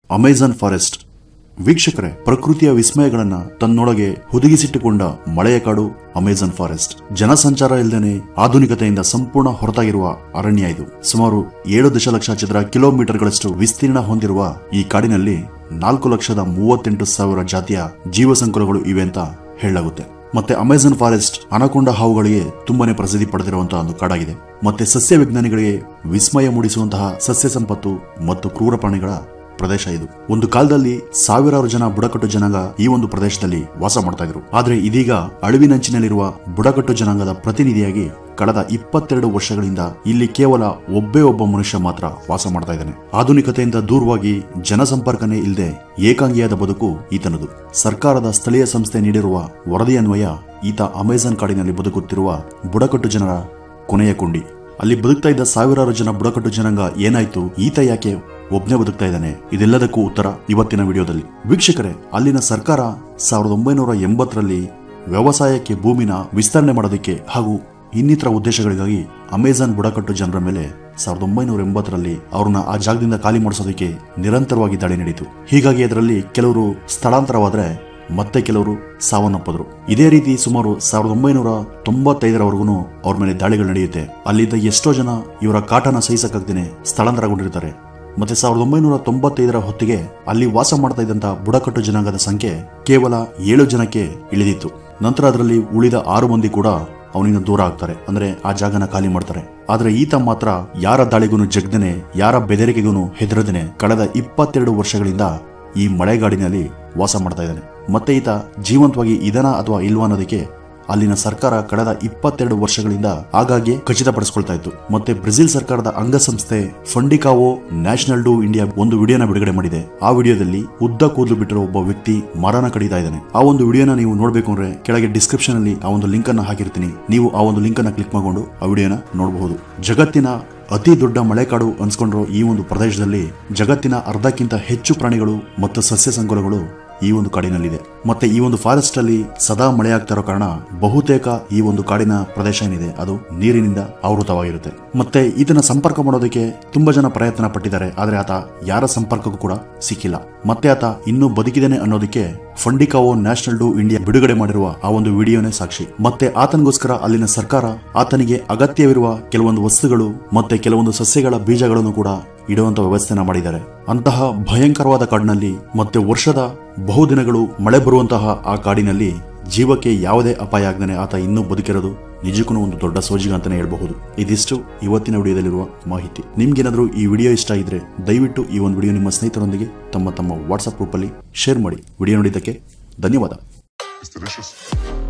Amazon forest ವೀಕ್ಷಕರೇ ಪ್ರಕೃತಿಯ ವಿಸ್ಮಯಗಳನ್ನ ತನ್ನೊಳಗೆ ಹುದುಗಿಸಿಟ್ಟುಕೊಂಡ ಮಳೆಯ ಕಾಡು ಅಮೆಜಾನ್ ಫಾರೆಸ್ಟ್ ಜನಸಂಚಾರ ಇಲ್ಲದೇನೆ ಆಧುನಿಕತೆಯಿಂದ ಸಂಪೂರ್ಣ ಹೊರತಾಗಿರುವ ಅರಣ್ಯ ಇದು ಸುಮಾರು ಏಳು ದಶಲಕ್ಷ ಚದರ ಕಿಲೋಮೀಟರ್ಗಳಷ್ಟು ವಿಸ್ತೀರ್ಣ ಹೊಂದಿರುವ ಈ ಕಾಡಿನಲ್ಲಿ ನಾಲ್ಕು ಲಕ್ಷದ ಮೂವತ್ತೆಂಟು ಸಾವಿರ ಜಾತಿಯ ಜೀವ ಸಂಕುಲಗಳು ಇವೆ ಅಂತ ಹೇಳಲಾಗುತ್ತೆ ಮತ್ತೆ ಅಮೆಜಾನ್ ಫಾರೆಸ್ಟ್ ಅನಕೊಂಡ ಹಾವುಗಳಿಗೆ ತುಂಬಾನೇ ಪ್ರಸಿದ್ಧಿ ಪಡೆದಿರುವಂತಹ ಒಂದು ಕಾಡಾಗಿದೆ ಮತ್ತೆ ಸಸ್ಯ ವಿಜ್ಞಾನಿಗಳಿಗೆ ವಿಸ್ಮಯ ಮೂಡಿಸುವಂತಹ ಸಸ್ಯ ಸಂಪತ್ತು ಮತ್ತು ಕ್ರೂರ ಪ್ರಾಣಿಗಳ ಪ್ರದೇಶ ಇದು ಒಂದು ಕಾಲದಲ್ಲಿ ಸಾವಿರಾರು ಜನ ಬುಡಕಟ್ಟು ಜನಾಂಗ ಈ ಒಂದು ಪ್ರದೇಶದಲ್ಲಿ ವಾಸ ಮಾಡ್ತಾ ಇದ್ರು ಆದ್ರೆ ಇದೀಗ ಅಳಿವಿನಂಚಿನಲ್ಲಿರುವ ಬುಡಕಟ್ಟು ಜನಾಂಗದ ಪ್ರತಿನಿಧಿಯಾಗಿ ಕಳೆದ ಇಪ್ಪತ್ತೆರಡು ವರ್ಷಗಳಿಂದ ಇಲ್ಲಿ ಕೇವಲ ಒಬ್ಬೇ ಒಬ್ಬ ಮನುಷ್ಯ ಮಾತ್ರ ವಾಸ ಮಾಡ್ತಾ ಇದ್ದಾನೆ ಆಧುನಿಕತೆಯಿಂದ ದೂರವಾಗಿ ಜನಸಂಪರ್ಕನೇ ಇಲ್ಲದೆ ಏಕಾಂಗಿಯಾದ ಬದುಕು ಈತನದು ಸರ್ಕಾರದ ಸ್ಥಳೀಯ ಸಂಸ್ಥೆ ನೀಡಿರುವ ವರದಿ ಅನ್ವಯ ಈತ ಅಮೆಜಾನ್ ಕಾಡಿನಲ್ಲಿ ಬದುಕುತ್ತಿರುವ ಬುಡಕಟ್ಟು ಜನರ ಕೊನೆಯ ಕೊಂಡಿ ಅಲ್ಲಿ ಬದುಕ್ತಾ ಇದ್ದ ಸಾವಿರಾರು ಜನ ಬುಡಕಟ್ಟು ಜನಾಂಗ ಏನಾಯ್ತು ಈತ ಯಾಕೆ ಒಬ್ನೇ ಬದುಕ್ತಾ ಇದ್ದಾನೆ ಇದೆಲ್ಲದಕ್ಕೂ ಉತ್ತರ ಇವತ್ತಿನ ವಿಡಿಯೋದಲ್ಲಿ ವೀಕ್ಷಕರೇ ಅಲ್ಲಿನ ಸರ್ಕಾರ ಸಾವಿರದ ಒಂಬೈನೂರ ಎಂಬತ್ತರಲ್ಲಿ ವ್ಯವಸಾಯಕ್ಕೆ ಭೂಮಿನ ವಿಸ್ತರಣೆ ಮಾಡೋದಕ್ಕೆ ಹಾಗೂ ಇನ್ನಿತರ ಉದ್ದೇಶಗಳಿಗಾಗಿ ಅಮೆಜಾನ್ ಬುಡಕಟ್ಟು ಜನರ ಮೇಲೆ ಸಾವಿರದ ಒಂಬೈನೂರ ಎಂಬತ್ತರಲ್ಲಿ ಅವ್ರನ್ನ ಆ ಜಾಗದಿಂದ ಖಾಲಿ ಮಾಡಿಸೋದಕ್ಕೆ ನಿರಂತರವಾಗಿ ದಾಳಿ ನಡೆಯಿತು ಹೀಗಾಗಿ ಅದರಲ್ಲಿ ಕೆಲವರು ಸ್ಥಳಾಂತರವಾದ್ರೆ ಮತ್ತೆ ಕೆಲವರು ಸಾವನ್ನಪ್ಪಿದ್ರು ಇದೇ ರೀತಿ ಸುಮಾರು ಸಾವಿರದ ಒಂಬೈನೂರ ತೊಂಬತ್ತೈದರವರೆಗೂ ಅವ್ರ ಮೇಲೆ ದಾಳಿಗಳು ನಡೆಯುತ್ತೆ ಅಲ್ಲಿದ್ದ ಎಷ್ಟೋ ಜನ ಇವರ ಕಾಟನ ಸಹಿಸಕ್ಕಾಗ್ದೇನೆ ಸ್ಥಳಾಂತರಗೊಂಡಿರ್ತಾರೆ ಮತ್ತೆ ಸಾವಿರದ ಒಂಬೈನೂರ ತೊಂಬತ್ತೈದರ ಹೊತ್ತಿಗೆ ಅಲ್ಲಿ ವಾಸ ಮಾಡ್ತಾ ಇದ್ದಂತ ಬುಡಕಟ್ಟು ಜನಾಂಗದ ಸಂಖ್ಯೆ ಕೇವಲ ಏಳು ಜನಕ್ಕೆ ಇಳಿದಿತ್ತು ನಂತರ ಅದರಲ್ಲಿ ಉಳಿದ ಆರು ಮಂದಿ ಕೂಡ ಅವನಿಂದ ದೂರ ಆಗ್ತಾರೆ ಅಂದ್ರೆ ಆ ಜಾಗನ ಖಾಲಿ ಮಾಡ್ತಾರೆ ಆದ್ರೆ ಈತ ಮಾತ್ರ ಯಾರ ದಾಳಿಗೂ ಜಗ್ದನೆ ಯಾರ ಬೆದರಿಕೆಗೂ ಹೆದರದೇನೆ ಕಳೆದ ಇಪ್ಪತ್ತೆರಡು ವರ್ಷಗಳಿಂದ ಈ ಮಳೆಗಾಡಿನಲ್ಲಿ ವಾಸ ಮಾಡ್ತಾ ಇದ್ದಾನೆ ಮತ್ತೆ ಈತ ಜೀವಂತವಾಗಿ ಇದನ ಅಥವಾ ಇಲ್ವಾ ಅನ್ನೋದಕ್ಕೆ ಅಲ್ಲಿನ ಸರ್ಕಾರ ಕಳೆದ ಇಪ್ಪತ್ತೆರಡು ವರ್ಷಗಳಿಂದ ಆಗಾಗ್ಗೆ ಖಚಿತಪಡಿಸಿಕೊಳ್ತಾ ಇತ್ತು ಮತ್ತೆ ಬ್ರೆಜಿಲ್ ಸರ್ಕಾರದ ಅಂಗಸಂಸ್ಥೆ ಫಂಡಿಕಾವೋ ನ್ಯಾಷನಲ್ ಡೂ ಇಂಡಿಯಾ ಒಂದು ವಿಡಿಯೋನ ಬಿಡುಗಡೆ ಮಾಡಿದೆ ಆ ವಿಡಿಯೋದಲ್ಲಿ ಉದ್ದ ಕೂದಲು ಬಿಟ್ಟಿರೋ ಒಬ್ಬ ವ್ಯಕ್ತಿ ಮರನ ಕಡಿತಾ ಇದ್ದಾನೆ ಆ ಒಂದು ವಿಡಿಯೋನ ನೀವು ನೋಡಬೇಕು ಅಂದ್ರೆ ಕೆಳಗೆ ಡಿಸ್ಕ್ರಿಪ್ಷನ್ ಅಲ್ಲಿ ಆ ಒಂದು ಲಿಂಕ್ ಅನ್ನ ಹಾಕಿರ್ತೀನಿ ನೀವು ಆ ಒಂದು ಲಿಂಕ್ ಅನ್ನ ಕ್ಲಿಕ್ ಮಾಡಿಕೊಂಡು ಆ ವಿಡಿಯೋನ ನೋಡಬಹುದು ಜಗತ್ತಿನ ಅತಿ ದೊಡ್ಡ ಮಳೆಕಾಡು ಅನ್ಸ್ಕೊಂಡಿರೋ ಈ ಒಂದು ಪ್ರದೇಶದಲ್ಲಿ ಜಗತ್ತಿನ ಅರ್ಧಕ್ಕಿಂತ ಹೆಚ್ಚು ಪ್ರಾಣಿಗಳು ಮತ್ತು ಸಸ್ಯ ಸಂಕುಲಗಳು ಈ ಒಂದು ಕಾಡಿನಲ್ಲಿದೆ ಮತ್ತೆ ಈ ಒಂದು ಫಾರೆಸ್ಟ್ ಅಲ್ಲಿ ಸದಾ ಮಳೆಯಾಗ್ತಾ ಇರೋ ಕಾರಣ ಬಹುತೇಕ ಈ ಒಂದು ಕಾಡಿನ ಪ್ರದೇಶ ಏನಿದೆ ಅದು ನೀರಿನಿಂದ ಆವೃತವಾಗಿರುತ್ತೆ ಮತ್ತೆ ಇದನ್ನ ಸಂಪರ್ಕ ಮಾಡೋದಕ್ಕೆ ತುಂಬಾ ಜನ ಪ್ರಯತ್ನ ಪಟ್ಟಿದ್ದಾರೆ ಆದ್ರೆ ಆತ ಯಾರ ಸಂಪರ್ಕಕ್ಕೂ ಕೂಡ ಸಿಕ್ಕಿಲ್ಲ ಮತ್ತೆ ಆತ ಇನ್ನೂ ಬದುಕಿದ್ದೇನೆ ಅನ್ನೋದಕ್ಕೆ ಫಂಡಿಕಾವೋ ನ್ಯಾಷನಲ್ ಡೂ ಇಂಡಿಯಾ ಬಿಡುಗಡೆ ಮಾಡಿರುವ ಆ ಒಂದು ವಿಡಿಯೋನೇ ಸಾಕ್ಷಿ ಮತ್ತೆ ಆತನಿಗೋಸ್ಕರ ಅಲ್ಲಿನ ಸರ್ಕಾರ ಆತನಿಗೆ ಅಗತ್ಯವಿರುವ ಕೆಲವೊಂದು ವಸ್ತುಗಳು ಮತ್ತೆ ಕೆಲವೊಂದು ಸಸ್ಯಗಳ ಬೀಜಗಳನ್ನು ಕೂಡ ಇಡುವಂತ ವ್ಯವಸ್ಥೆನ ಮಾಡಿದ್ದಾರೆ ಅಂತಹ ಭಯಂಕರವಾದ ಕಾಡಿನಲ್ಲಿ ಮತ್ತೆ ವರ್ಷದ ಬಹುದಿನಗಳು ಮಳೆ ಬರುವಂತಹ ಆ ಕಾಡಿನಲ್ಲಿ ಜೀವಕ್ಕೆ ಯಾವುದೇ ಅಪಾಯ ಆಗದೇ ಆತ ಇನ್ನೂ ಬದುಕಿರೋದು ನಿಜಕ್ಕೂ ಒಂದು ದೊಡ್ಡ ಸೋಜಿಗ ಅಂತಾನೆ ಹೇಳ್ಬಹುದು ಇದಿಷ್ಟು ಇವತ್ತಿನ ವಿಡಿಯೋದಲ್ಲಿರುವ ಮಾಹಿತಿ ನಿಮ್ಗೇನಾದ್ರೂ ಈ ವಿಡಿಯೋ ಇಷ್ಟ ಇದ್ರೆ ದಯವಿಟ್ಟು ಈ ಒಂದು ವಿಡಿಯೋ ನಿಮ್ಮ ಸ್ನೇಹಿತರೊಂದಿಗೆ ತಮ್ಮ ತಮ್ಮ ವಾಟ್ಸ್ಆಪ್ ಗ್ರೂಪಲ್ಲಿ ಶೇರ್ ಮಾಡಿ ವಿಡಿಯೋ ನೋಡಿದ್ದಕ್ಕೆ ಧನ್ಯವಾದ It's delicious.